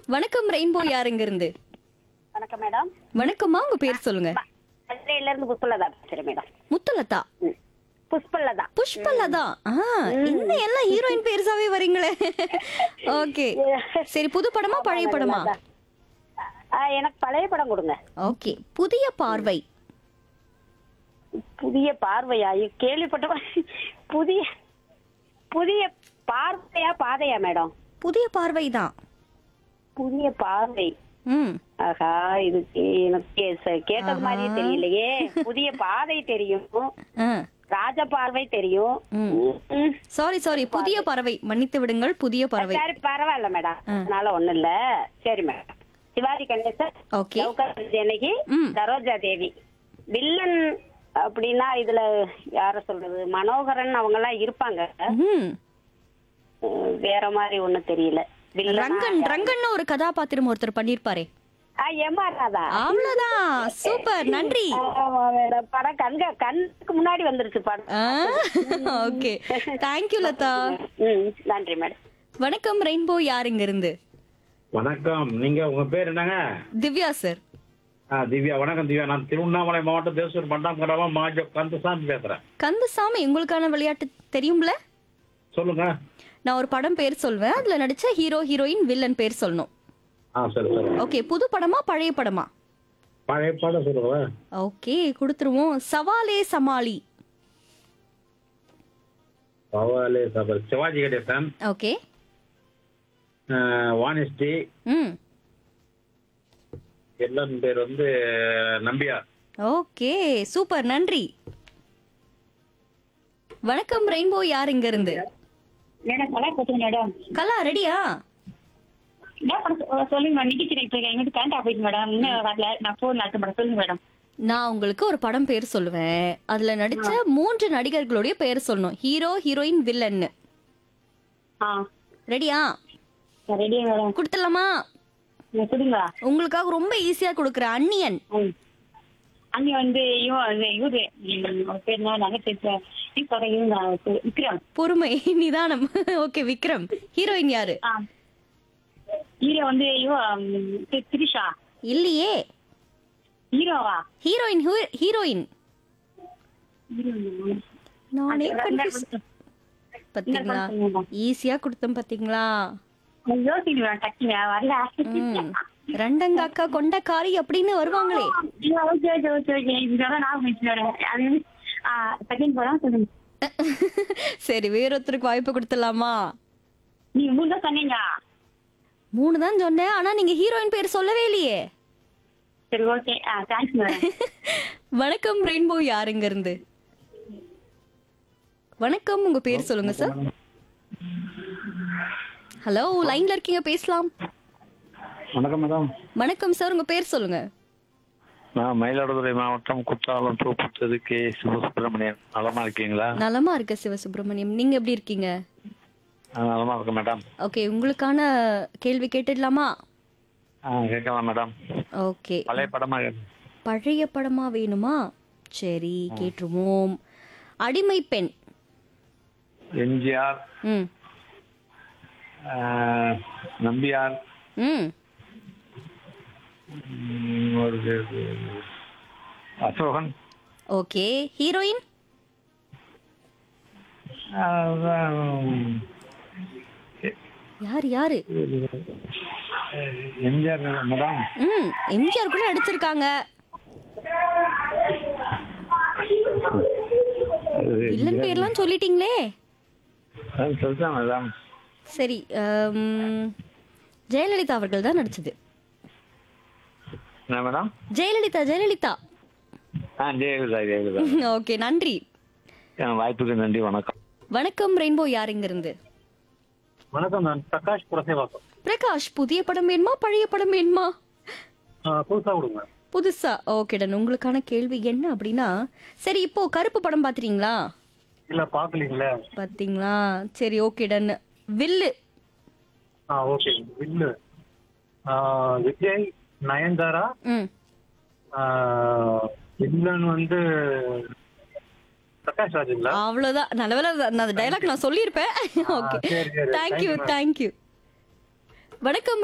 வணக்கம் ரெயின்போ யாருங்க இருந்து வணக்கம் மேடம் வணக்கம்மா உங்க பேர் சொல்லுங்க மதுரையில இருந்து புஷ்பலதா பேசுறேன் மேடம் முத்துலதா ம். புஷ்பலதா புஷ்பலதா ஆ இந்த எல்லாம் ஹீரோயின் பேருசாவே வரீங்களே ஓகே சரி புது படமா பழைய படமா ஆ, எனக்கு பழைய படம் கொடுங்க ஓகே புதிய பார்வை புதிய பார்வையா இது கேள்விப்பட்ட புதிய புதிய பார்வையா பாதையா மேடம் புதிய பார்வை தான் புதிய பார்வை ம் ஆஹா இது கே- எனக்கு கே- ச- கேட்டது மாதிரியே தெரியலையே புதிய பாதை தெரியும் ஆ ராஜ பார்வை தெரியும் ம். ம். சாரி சாரி புதிய பறவை மன்னித்து விடுங்கள் புதிய பறவை சரி பரவாயில்ல மேடம் ஆ. அதனால ஒண்ணும் இல்ல சரி மேடம் சிவாஜி கணேசன் ஓகே சௌகார் ஜானகி ம். சரோஜா தேவி வில்லன் அப்படின்னா இதுல யார சொல்றது மனோகரன் அவங்க எல்லாம் இருப்பாங்க ம் அஹ் வேற மாதிரி ஒண்ணும் தெரியல வில்லனா ரங்கன் ரங்கன்னு ஒரு கதாபாத்திரம் ஒருத்தர் பண்ணிருப்பாரே ஆ, எம் ஆர் ராதா அவ்வளவுதான் சூப்பர் நன்றி ஆமா மேடம் படம் கண்க கண்ணுக்கு முன்னாடி வந்துருச்சு படம் ஓகே தேங்க்யூ லதா ம் நன்றி மேடம் வணக்கம் ரெயின்போ யாருங்க இருந்து வணக்கம் நீங்க உங்க பேர் என்னங்க திவ்யா சார் ஆ, திவ்யா வணக்கம் திவ்யா நான் திருவண்ணாமலை மாவட்டம் தேசூர் பண்டாம் கிராமம் மாஜோ கந்தசாமி பேசுறேன் கந்தசாமி உங்களுக்கான விளையாட்டு தெரியும்ல சொல்லுங்க நான் ஒரு படம் பேர் சொல்வேன் அதுல நடிச்ச ஹீரோ ஹீரோயின் வில்லன் பேர் சொல்லணும் ஆ சரி சரி ஓகே புது படமா பழைய படமா பழைய பாடம் சொல்லுங்க ஓகே கொடுத்துருவோம் சவாலே சமாளி பவாலே சபர் சிவாஜி கணேசன் ஓகே ஆ, வாணிஸ்ரீ ம் எல்லாம் பேர் வந்து நம்பியார் ஓகே சூப்பர் நன்றி வணக்கம் ரெயின்போ யார் இங்க இருந்து மேடம் கலா பேசுங்க மேடம் கலா ரெடியா என்ன பண்ண சொ- சொல்லுங்க மேடம் நிக்கிச்சு இருக்கேன் எங்கிட்ட கரண்ட் ஆஃப் ஆயிடுச்சு மேடம் இன்னும் வரல நான் போன் நடத்த மேடம் சொல்லுங்க மேடம் நான் உங்களுக்கு ஒரு படம் பேர் சொல்லுவேன் அதுல நடிச்ச மூன்று நடிகர்களுடைய பெயர் சொல்லணும் ஹீரோ ஹீரோயின் வில்லன்னு ஆ ரெடியா ரெடியா மேடம் கொடுத்துடலாமா நீங்க சொல்லுங்க உங்களுக்காக ரொம்ப ஈஸியா கொடுக்குறேன் அன்னியன் ம். அங்க வந்து இவன் வந்து இவரு ம், அவர் பேர் என்ன நாங்க பேசுறேன் இப்ப இவங்க விக்ரம் பொறுமை நிதானம் ஓகே விக்ரம் ஹீரோயின் யாரு ஆ ஹீரோ வந்து இவன் ம், தி- திரிஷா இல்லையே ஹீரோவா ஹீரோயின் ஹீ- ஹீரோயின் ஹீரோயினா? நானே அது கன்ஃபியூஸ் பாத்தீங்களா சொல்லுங்க. ஈஸியா கொடுத்தேன் பாத்தீங்களா நான் யோசிக்கணும் மேடம் டக்குங்க வரல ம் ரெண்டங்க அக்கா கொண்டக்காரி அப்படின்னு வருவாங்களே ஓகே ஓகே ஓகே ஓகே இதெல்லாம் நான் மேடம் அது செகண்ட் போலாம் சொல்லுங்க சரி வேறொருத்தருக்கு வாய்ப்பு கொடுத்துடலாமா நீங்க மூணு தான் சொன்னீங்க மூணு தான் சொன்னேன் ஆனா நீங்க ஹீரோயின் பேர் சொல்லவே இல்லையே சரி ஓகே ஆ தேங்க்ஸ் மேடம் வணக்கம் ரெயின்போ யாருங்க இருந்து வணக்கம் உங்க பேர் சொல்லுங்க சார் ஹலோ லைன்ல இருக்கீங்க பேசலாம் வணக்கம் மேடம் வணக்கம் சார் உங்க பேர் சொல்லுங்க நான் மயிலாடுதுறை மாவட்டம் குற்றாலம் தூப்புத்தது கே சிவசுப்பிரமணியன் நலமா இருக்கீங்களா நலமா இருக்க சிவசுப்பிரமணியம் நீங்க எப்படி இருக்கீங்க ஆ, நலமா இருக்கேன் மேடம் ஓகே உங்களுக்கான கேள்வி கேட்டுடலாமா ஆ கேட்கலாம் மேடம் ஓகே பழைய படமா கேட்க- பழைய படமா வேணுமா சரி கேட்டுருவோம் அடிமை பெண் எம்ஜிஆர் ம் ஆ, நம்பியார் ம் ம், ஒரு பேரு, அசோகன் ஓகே ஹீரோயின் ஆ, அதான், யார் யாரு எம்ஜிஆர் மேடம் ம் எம்ஜிஆர் கூட நடிச்சிருக்காங்க வில்லன் பேர்லாம் சொல்லிட்டீங்களே சொல்லிட்டேன் மேடம் சரி ஹம், ஜெயலலிதா அவர்கள் தான் நடிச்சது என்ன மேடம் ஜெயலலிதா ஜெயலலிதா ஆ ஜெயலலிதா ஜெயலலிதா ஓகே நன்றி என் வாய்ப்புக்கு நன்றி வணக்கம் வணக்கம் ரெயின்போ யார் இங்க இருந்து வணக்கம் நான் பிரகாஷ் புரசேவாசம் பிரகாஷ் புதிய படம் வேணுமா பழைய படம் வேணுமா புதுசா கொடுங்க புதுசா ஓகே டன் உங்களுக்கான கேள்வி என்ன அப்படின்னா சரி இப்போ கருப்பு படம் பாத்துறீங்களா இல்ல பாக்கலீங்களே பாத்தீங்களா சரி ஓகே டன் வில்லு ஆ ஓகே வில்லு விஜய் நயன்தாரா ம் வில்லன் வந்து பிரகாஷ் ராஜுங்களா அவ்வளவுதான் நல்லவேளை நான் அந்த டைலாக் நான் சொல்லியிருப்பேன் ஓகே சரி, சரி. Thank you Thank you, ma'am. Thank you வணக்கம்